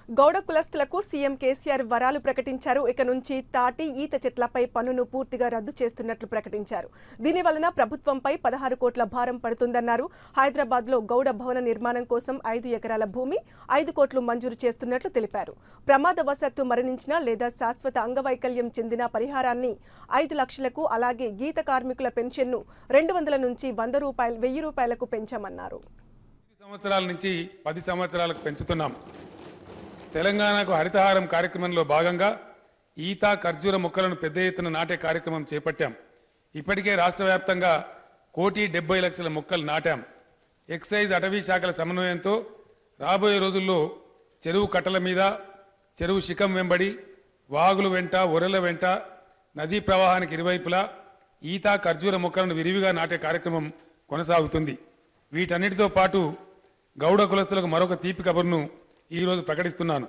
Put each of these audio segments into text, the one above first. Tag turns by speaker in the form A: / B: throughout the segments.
A: Gowda కులస్తులకు CM KCR వరాలు ప్రకటించారు ఇక నుంచి తాటి ఈత చెట్లపై పన్నును పూర్తిగా రద్దు చేస్తున్నట్లు ప్రకటించారు దీని వలన ప్రభుత్వంపై పదహారు కోట్ల భారం పడుతుందన్నారు హైదరాబాద్ లో గౌడ భవన నిర్మాణం కోసం ఐదు ఎకరాల భూమి ఐదు కోట్లు మంజూరు చేస్తున్నట్లు తెలిపారు ప్రమాదవశాత్తు మరణించిన లేదా శాశ్వత అంగవైకల్యం చెందిన పరిహారాన్ని ఐదు లక్షలకు అలాగే గీత కార్మికుల పెన్షన్ను రెండు వందల నుంచి వంద రూపాయలు వెయ్యి రూపాయలకు పెంచామన్నారు
B: ఐదు సంవత్సరాల నుంచి పది సంవత్సరాలకు పెంచుతున్నాం తెలంగాణకు హరితహారం కార్యక్రమంలో భాగంగా ఈత ఖర్జూర మొక్కలను పెద్ద ఎత్తున నాటే కార్యక్రమం చేపట్టాం ఇప్పటికే రాష్ట్ర వ్యాప్తంగా కోటి డెబ్బై లక్షల మొక్కలు నాటాం ఎక్సైజ్ అటవీ శాఖల సమన్వయంతో రాబోయే రోజుల్లో చెరువు కట్టల మీద చెరువు శిఖం వెంబడి వాగులు వెంట ఒరెల వెంట నదీ ప్రవాహానికి ఇరువైపులా ఈత ఖర్జూర మొక్కలను విరివిగా నాటే కార్యక్రమం కొనసాగుతుంది వీటన్నిటితో పాటు గౌడ కులస్తులకు మరొక తీపి కబుర్ను ఈరోజు ప్రకటిస్తున్నాను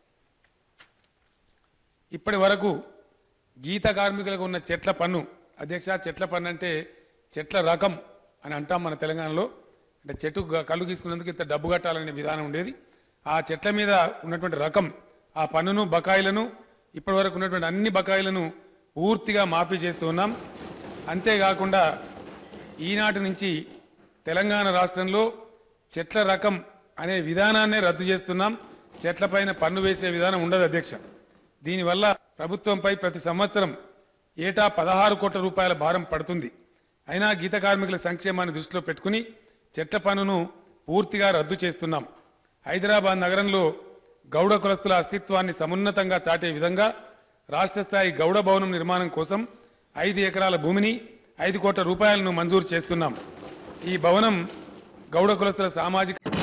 B: ఇప్పటి వరకు గీత కార్మికులకు ఉన్న చెట్ల పన్ను అధ్యక్ష చెట్ల పన్ను అంటే చెట్ల రకం అని అంటాం మన తెలంగాణలో అంటే చెట్టు గ- కళ్ళు తీసుకున్నందుకు ఇంత డబ్బు కట్టాలనే విధానం ఉండేది ఆ చెట్ల మీద ఉన్నటువంటి రకం ఆ పన్నును బకాయిలను ఇప్పటి వరకు ఉన్నటువంటి అన్ని బకాయిలను పూర్తిగా మాఫీ చేస్తూ ఉన్నాం అంతేకాకుండా ఈనాటి నుంచి తెలంగాణ రాష్ట్రంలో చెట్ల రకం అనే విధానాన్నే రద్దు చేస్తున్నాం చెట్లపైన పన్ను వేసే విధానం ఉండదు అధ్యక్ష దీనివల్ల ప్రభుత్వంపై ప్రతి సంవత్సరం ఏటా పదహారు కోట్ల రూపాయల భారం పడుతుంది అయినా గీత కార్మికుల సంక్షేమాన్ని దృష్టిలో పెట్టుకుని చెట్ల పన్నును పూర్తిగా రద్దు చేస్తున్నాం హైదరాబాద్ నగరంలో గౌడ కులస్తుల అస్తిత్వాన్ని సమున్నతంగా చాటే విధంగా రాష్ట్ర స్థాయి గౌడ భవనం నిర్మాణం కోసం ఐదు ఎకరాల భూమిని ఐదు కోట్ల రూపాయలను మంజూరు చేస్తున్నాం ఈ భవనం గౌడ కులస్తుల సామాజిక